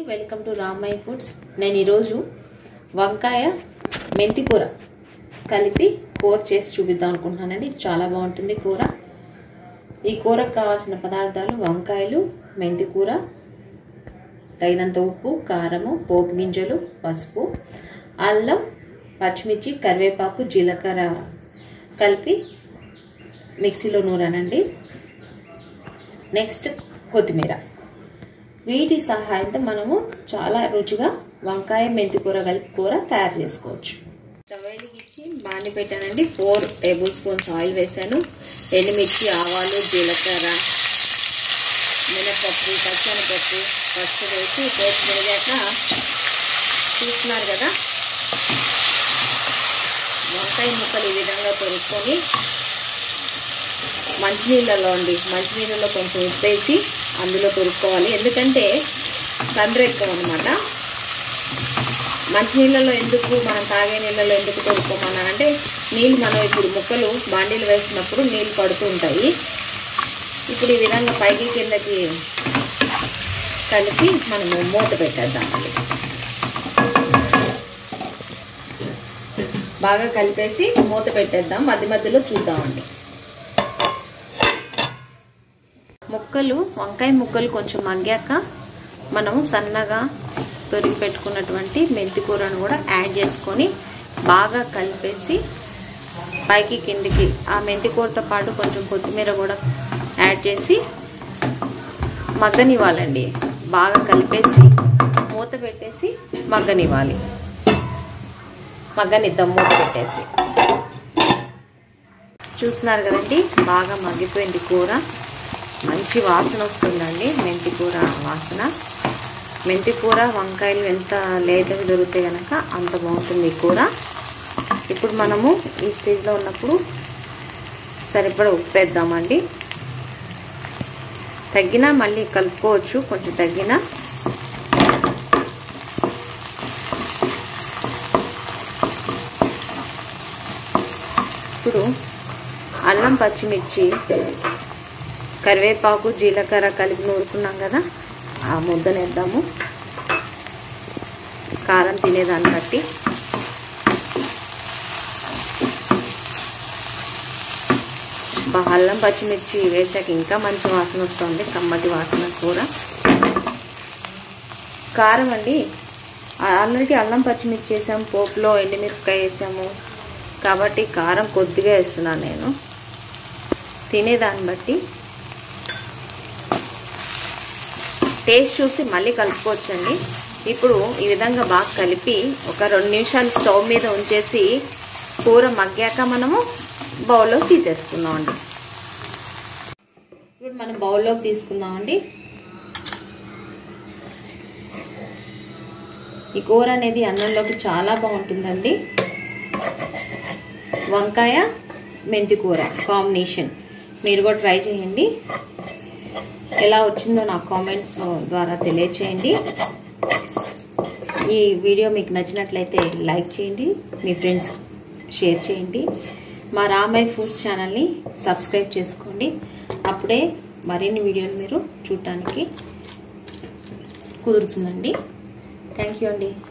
welcome to Ramayya foods నేను ఈరోజు వంకాయ మెంతి కూర కలిపి కూర చేసి చూపిద్దాం అనుకుంటున్నానండి ఇది చాలా బాగుంటుంది కూర ఈ కూరకు కావాల్సిన పదార్థాలు వంకాయలు మెంతి కూర తగినంత ఉప్పు కారము పోపు గింజలు పసుపు అల్లం పచ్చిమిర్చి కరివేపాకు జీలకర్ర కలిపి మిక్సీలో నూరానండి నెక్స్ట్ కొత్తిమీర వీటి సహాయంతో మనము చాలా రుచిగా వంకాయ మెంతి కూర కలిపి కూర తయారు చేసుకోవచ్చు స్టవ్ వెలిగించి బాండి పెట్టానండి ఫోర్ టేబుల్ స్పూన్స్ ఆయిల్ వేసాను ఎండుమిర్చి ఆవాలు జీలకర్ర మినపప్పు పచ్చనిపప్పు పసుపు వేసి పోపు వేగాక చూస్తున్నారు కదా వంకాయ ముక్కలు ఈ విధంగా తొరుక్కొని మంచినీళ్ళలో అండి మంచినీళ్ళలో కొంచెం ఉప్పేసి అందులో తొరుక్కోవాలి ఎందుకంటే తండ్రి ఎక్కువ అనమాట మంచినీళ్ళలో ఎందుకు మనం తాగే నీళ్ళలో ఎందుకు తొరుక్కోమన్నానంటే నీళ్ళు మనం ఇప్పుడు ముక్కలు బాండీలు వేసినప్పుడు నీళ్ళు పడుతూ ఉంటాయి ఇప్పుడు ఈ విధంగా పైకి కిందకి కలిపి మనము మూత పెట్టేద్దామండి బాగా కలిపేసి మూత పెట్టేద్దాం మధ్య మధ్యలో చూద్దామండి ముక్కలు వంకాయ ముక్కలు కొంచెం మగ్గాక మనము సన్నగా తొరిగి పెట్టుకున్నటువంటి మెంతి కూరను కూడా యాడ్ చేసుకొని బాగా కలిపేసి పైకి కిందికి ఆ మెంతి కూరతో పాటు కొంచెం కొత్తిమీర కూడా యాడ్ చేసి మగ్గనివ్వాలండి బాగా కలిపేసి మూత పెట్టేసి మగ్గనివ్వాలి మగ్గనిద్దాం మూత పెట్టేసి చూస్తున్నారు కదండి బాగా మగ్గిపోయింది కూర మంచి వాసన వస్తుందండి మెంతి కూర వాసన మెంతి కూర వంకాయలు ఎంత లేతగా దొరికితే కనుక అంత బాగుంటుంది కూర ఇప్పుడు మనము ఈ స్టేజ్లో ఉన్నప్పుడు సరిపడా ఉప్పు వేద్దామండి తగ్గినా మళ్ళీ కలుపుకోవచ్చు కొంచెం తగ్గినా ఇప్పుడు అల్లం పచ్చిమిర్చి కరివేపాకు జీలకర్ర కలిపి నూరుకున్నాం కదా ఆ ముద్దనేద్దాము కారం తినేదాన్ని బట్టి అల్లం పచ్చిమిర్చి వేసాక ఇంకా మంచి వాసన వస్తుంది కమ్మటి వాసన కూర కారం అండి ఆల్రెడీ అల్లం పచ్చిమిర్చి వేసాము పోపులో ఎండుమిరపకాయ వేసాము కాబట్టి కారం కొద్దిగా వేస్తున్నాను నేను తినేదాన్ని బట్టి టేస్ట్ చూసి మళ్ళీ కలుపుకోవచ్చండి ఇప్పుడు ఈ విధంగా బాగా కలిపి ఒక రెండు నిమిషాలు స్టవ్ మీద ఉంచేసి కూర మగ్గాక మనము బౌల్లో తీసేసుకుందామండి ఇప్పుడు మనం బౌల్లోకి తీసుకుందామండి ఈ కూర అనేది అన్నంలోకి చాలా బాగుంటుందండి వంకాయ మెంతి కూర కాంబినేషన్ మీరు కూడా ట్రై చేయండి ఎలా వచ్చిందో నా కామెంట్స్ ద్వారా తెలియచేయండి ఈ వీడియో మీకు నచ్చినట్లయితే లైక్ చేయండి మీ ఫ్రెండ్స్ షేర్ చేయండి మా రామయ్య ఫుడ్స్ ఛానల్ని సబ్స్క్రైబ్ చేసుకోండి అప్పుడే మరిన్ని వీడియోలు మీరు చూడటానికి కుదురుతుందండి థ్యాంక్ యూ అండి